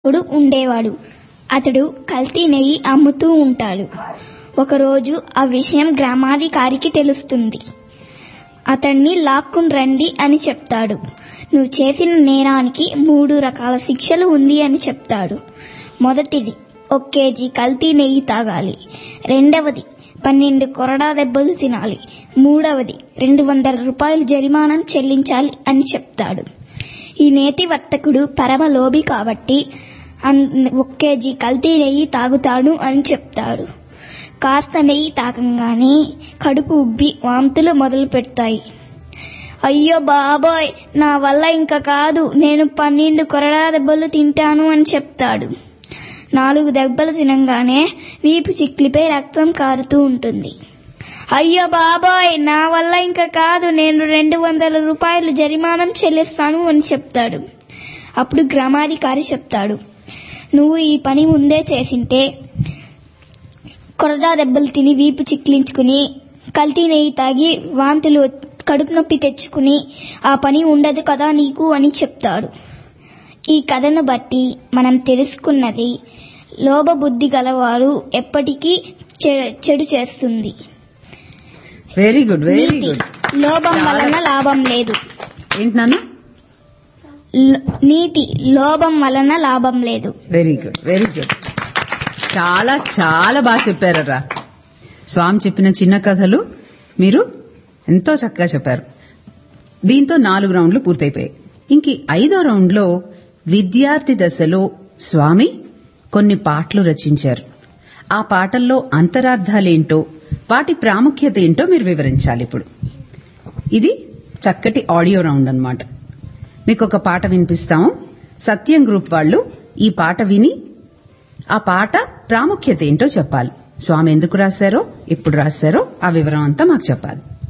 ఒకడు ఉండేవాడు అతడు కల్తీ నెయ్యి అమ్ముతూ ఉంటాడు ఒకరోజు ఆ విషయం గ్రామాధికారికి తెలుస్తుంది అతన్ని లాక్కుని రండి అని చెప్తాడు నువ్వు చేసిన నేరానికి మూడు రకాల శిక్షలు ఉంది అని చెప్తాడు మొదటిది ఒక కేజీ కల్తీ నెయ్యి తాగాలి రెండవది పన్నెండు కొరడా దెబ్బలు తినాలి మూడవది రెండు వందల రూపాయలు జరిమానం చెల్లించాలి అని చెప్తాడు ఈ నేతి వర్తకుడు పరమ లోభి కాబట్టి ఒక కేజీ కల్తీ నెయ్యి తాగుతాడు అని చెప్తాడు కాస్త నెయ్యి తాగంగానే కడుపు ఉబ్బి వాంతులు మొదలు పెడతాయి అయ్యో బాబోయ్ నా వల్ల ఇంకా కాదు నేను పన్నెండు కొరడా దెబ్బలు తింటాను అని చెప్తాడు నాలుగు దెబ్బలు తినంగానే వీపు చిక్లిపై రక్తం కారుతూ ఉంటుంది అయ్యో బాబోయ్ నా వల్ల ఇంకా కాదు నేను రెండు వందల రూపాయలు జరిమానం చెల్లిస్తాను అని చెప్తాడు అప్పుడు గ్రామాధికారి చెప్తాడు నువ్వు ఈ పని ముందే చేసింటే కొరడా దెబ్బలు తిని వీపు చిక్లించుకుని కల్తీ నెయ్యి తాగి వాంతులు కడుపు నొప్పి తెచ్చుకుని ఆ పని ఉండదు కదా నీకు అని చెప్తాడు ఈ కథను బట్టి మనం తెలుసుకున్నది లోభబుద్ధి గలవారు ఎప్పటికీ చెడు చేస్తుంది వెరీ గుడ్ వెరీ నీతి. గుడ్ లోభం చాలా- వలన లాభం లేదు ఏంటి నాన్న ల- నీతి లోభం వలన లాభం లేదు వెరీ గుడ్ వెరీ గుడ్ చాలా చాలా బాగా చెప్పారరా స్వామి చెప్పిన చిన్న కథలు మీరు ఎంతో చక్కగా చెప్పారు దీంతో నాలుగు రౌండ్లు పూర్తయిపోయాయి ఇంక ఈ ఐదో రౌండ్లో విద్యార్థి దశలో స్వామి కొన్ని పాటలు రచించారు ఆ పాటల్లో అంతరార్థాలేంటో వాటి ప్రాముఖ్యత ఏంటో మీరు వివరించాలి ఇప్పుడు ఇది చక్కటి ఆడియో రౌండ్ అన్నమాట మీకు ఒక పాట వినిపిస్తాము సత్యం గ్రూప్ వాళ్ళు ఈ పాట విని ఆ పాట ప్రాముఖ్యత ఏంటో చెప్పాలి స్వామి ఎందుకు రాశారో ఎప్పుడు రాశారో ఆ వివరం అంతా మాకు చెప్పాలి